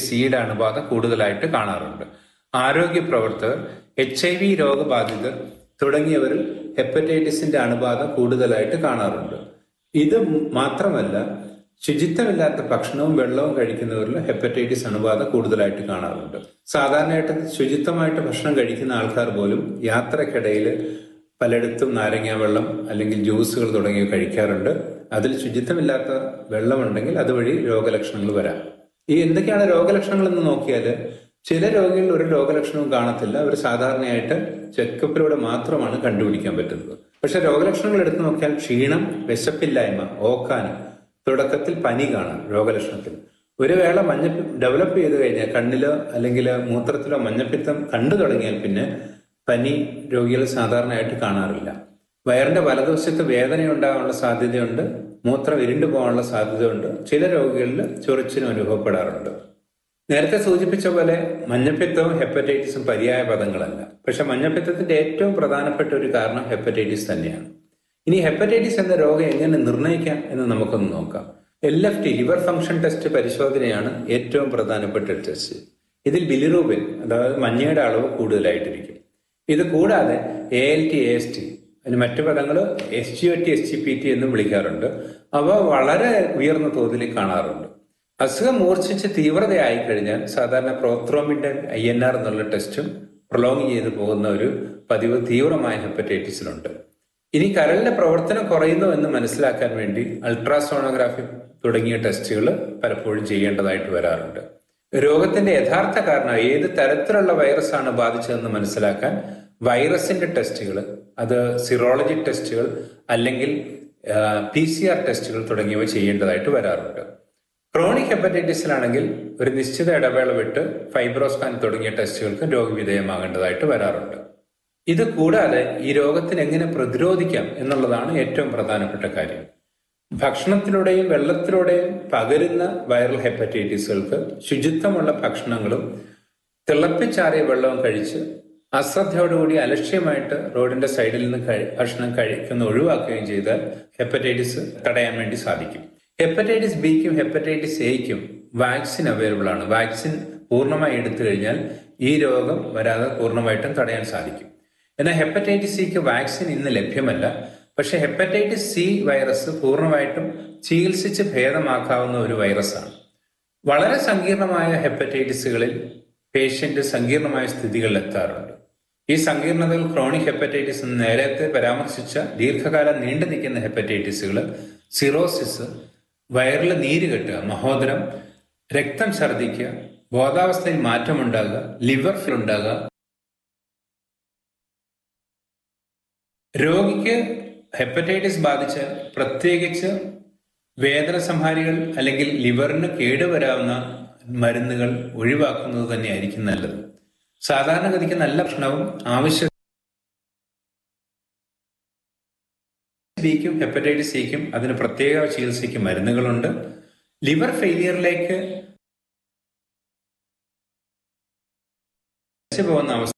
സിയുടെ അണുബാധ കൂടുതലായിട്ട് കാണാറുണ്ട് ആരോഗ്യ പ്രവർത്തകർ എച്ച് ഐ വി രോഗബാധിതർ തുടങ്ങിയവരിൽ ഹെപ്പറ്റൈറ്റിസിന്റെ അണുബാധ കൂടുതലായിട്ട് കാണാറുണ്ട് ഇത് മാത്രമല്ല ശുചിത്വമില്ലാത്ത ഭക്ഷണവും വെള്ളവും കഴിക്കുന്നവരിൽ ഹെപ്പറ്റൈറ്റിസ് അണുബാധ കൂടുതലായിട്ട് കാണാറുണ്ട് സാധാരണയായിട്ട് ശുചിത്വമായിട്ട് ഭക്ഷണം കഴിക്കുന്ന ആൾക്കാർ പോലും യാത്രക്കിടയിൽ പലയിടത്തും നാരങ്ങ വെള്ളം അല്ലെങ്കിൽ ജ്യൂസുകൾ തുടങ്ങിയവ കഴിക്കാറുണ്ട് അതിൽ ശുചിത്വമില്ലാത്ത വെള്ളമുണ്ടെങ്കിൽ അതുവഴി രോഗലക്ഷണങ്ങൾ വരാം ഈ എന്തൊക്കെയാണ് രോഗലക്ഷണങ്ങൾ എന്ന് നോക്കിയാൽ ചില രോഗികളിൽ ഒരു രോഗലക്ഷണവും കാണത്തില്ല അവർ സാധാരണയായിട്ട് ചെക്കപ്പിലൂടെ മാത്രമാണ് കണ്ടുപിടിക്കാൻ പറ്റുന്നത് പക്ഷെ രോഗലക്ഷണങ്ങൾ എടുത്തു നോക്കിയാൽ ക്ഷീണം വിശപ്പില്ലായ്മ ഓക്കാനം തുടക്കത്തിൽ പനി കാണാം രോഗലക്ഷണത്തിൽ ഒരു വേള മഞ്ഞ ഡെവലപ്പ് ചെയ്ത് കഴിഞ്ഞാൽ കണ്ണിലോ അല്ലെങ്കിൽ മൂത്രത്തിലോ മഞ്ഞപ്പിത്തം കണ്ടു തുടങ്ങിയാൽ പിന്നെ പനി രോഗികൾ സാധാരണയായിട്ട് കാണാറില്ല വയറിന്റെ വലതുവശത്ത് വേദന ഉണ്ടാകാനുള്ള സാധ്യതയുണ്ട് മൂത്രം ഇരുണ്ടു പോകാനുള്ള സാധ്യതയുണ്ട് ചില രോഗികളിൽ ചൊറിച്ചിനും അനുഭവപ്പെടാറുണ്ട് നേരത്തെ സൂചിപ്പിച്ച പോലെ മഞ്ഞപ്പിത്തവും ഹെപ്പറ്റൈറ്റിസും പര്യായ പദങ്ങളല്ല പക്ഷെ മഞ്ഞപ്പിത്തത്തിന്റെ ഏറ്റവും പ്രധാനപ്പെട്ട ഒരു കാരണം ഹെപ്പറ്റൈറ്റിസ് തന്നെയാണ് ഇനി ഹെപ്പറ്റൈറ്റിസ് എന്ന രോഗം എങ്ങനെ നിർണ്ണയിക്കാം എന്ന് നമുക്കൊന്ന് നോക്കാം L F T liver function test പരിശോധനയാണ് ഏറ്റവും പ്രധാനപ്പെട്ട ടെസ്റ്റ് ഇതിൽ ബിലിറൂബിൻ അതായത് മഞ്ഞയുടെ അളവ് കൂടുതലായിട്ടിരിക്കും ഇത് കൂടാതെ A L T A S T അതിന് മറ്റു പദങ്ങൾ S G O T S G P T എന്നും വിളിക്കാറുണ്ട് അവ വളരെ ഉയർന്ന തോതിൽ കാണാറുണ്ട് അസുഖം മൂർച്ഛിച്ച് തീവ്രതയായി കഴിഞ്ഞാൽ സാധാരണ പ്രോത്രോമിന്റെ ഐ എൻ ആർ എന്നുള്ള ടെസ്റ്റും പ്രൊലോങ് ചെയ്തു പോകുന്ന ഒരു പതിവ് തീവ്രമായ ഹെപ്പറ്റൈറ്റിസിലുണ്ട് ഇനി കരളിന്റെ പ്രവർത്തനം കുറയുന്നു എന്ന് മനസ്സിലാക്കാൻ വേണ്ടി അൾട്രാസോണോഗ്രാഫി തുടങ്ങിയ ടെസ്റ്റുകൾ പലപ്പോഴും ചെയ്യേണ്ടതായിട്ട് വരാറുണ്ട് രോഗത്തിന്റെ യഥാർത്ഥ കാരണം ഏത് തരത്തിലുള്ള വൈറസാണ് ബാധിച്ചതെന്ന് മനസ്സിലാക്കാൻ വൈറസിന്റെ ടെസ്റ്റുകൾ അത് സിറോളജി ടെസ്റ്റുകൾ അല്ലെങ്കിൽ പി സി ആർ ടെസ്റ്റുകൾ തുടങ്ങിയവ ചെയ്യേണ്ടതായിട്ട് വരാറുണ്ട് ക്രോണിക് ഹെപ്പറ്റൈറ്റിസിലാണെങ്കിൽ ഒരു നിശ്ചിത ഇടവേള വിട്ട് ഫൈബ്രോസ്കാൻ തുടങ്ങിയ ടെസ്റ്റുകൾക്ക് രോഗവിധേയമാകേണ്ടതായിട്ട് വരാറുണ്ട് ഇത് കൂടാതെ ഈ രോഗത്തിന് എങ്ങനെ പ്രതിരോധിക്കാം എന്നുള്ളതാണ് ഏറ്റവും പ്രധാനപ്പെട്ട കാര്യം ഭക്ഷണത്തിലൂടെയും വെള്ളത്തിലൂടെയും പകരുന്ന വൈറൽ ഹെപ്പറ്റൈറ്റിസുകൾക്ക് ശുചിത്വമുള്ള ഭക്ഷണങ്ങളും തിളപ്പിച്ചാറിയ വെള്ളവും കഴിച്ച് അശ്രദ്ധയോടുകൂടി അലക്ഷ്യമായിട്ട് റോഡിന്റെ സൈഡിൽ നിന്ന് ഭക്ഷണം കഴിക്കുന്ന ഒഴിവാക്കുകയും ചെയ്താൽ ഹെപ്പറ്റൈറ്റിസ് തടയാൻ വേണ്ടി സാധിക്കും ഹെപ്പറ്റൈറ്റിസ് ബിക്കും ഹെപ്പറ്റൈറ്റിസ് എയ്ക്കും വാക്സിൻ അവൈലബിൾ ആണ് വാക്സിൻ പൂർണ്ണമായി എടുത്തു കഴിഞ്ഞാൽ ഈ രോഗം വരാതെ പൂർണ്ണമായിട്ടും തടയാൻ സാധിക്കും എന്നാൽ ഹെപ്പറ്റൈറ്റിസ് സിക്ക് വാക്സിൻ ഇന്ന് ലഭ്യമല്ല പക്ഷെ ഹെപ്പറ്റൈറ്റിസ് സി വൈറസ് പൂർണ്ണമായിട്ടും ചികിത്സിച്ച് ഭേദമാക്കാവുന്ന ഒരു വൈറസാണ് വളരെ സങ്കീർണമായ ഹെപ്പറ്റൈറ്റിസുകളിൽ പേഷ്യന്റ് സങ്കീർണമായ സ്ഥിതികളിൽ എത്താറുണ്ട് ഈ സങ്കീർണതകൾ ക്രോണിക് ഹെപ്പറ്റൈറ്റിസ് എന്ന് നേരത്തെ പരാമർശിച്ച ദീർഘകാലം നീണ്ടു നിൽക്കുന്ന ഹെപ്പറ്റൈറ്റിസുകൾ സിറോസിസ് വയറിൽ നീര് കെട്ടുക മഹോദരം രക്തം ഛർദ്ദിക്കുക ബോധാവസ്ഥയിൽ മാറ്റമുണ്ടാകുക ലിവർ ഫിൽ ഉണ്ടാകുക രോഗിക്ക് ഹെപ്പറ്റൈറ്റിസ് ബാധിച്ച് പ്രത്യേകിച്ച് വേദന സംഹാരികൾ അല്ലെങ്കിൽ ലിവറിന് കേടുവരാവുന്ന മരുന്നുകൾ ഒഴിവാക്കുന്നത് തന്നെയായിരിക്കും നല്ലത് സാധാരണഗതിക്ക് നല്ല ഭക്ഷണവും ആവശ്യ ബിക്കും ഹെപ്പറ്റൈറ്റിസ് സിക്കും അതിന് പ്രത്യേക ചികിത്സയ്ക്ക് മരുന്നുകളുണ്ട് ലിവർ ഫെയിലിയറിലേക്ക് പോകുന്ന അവസ്ഥ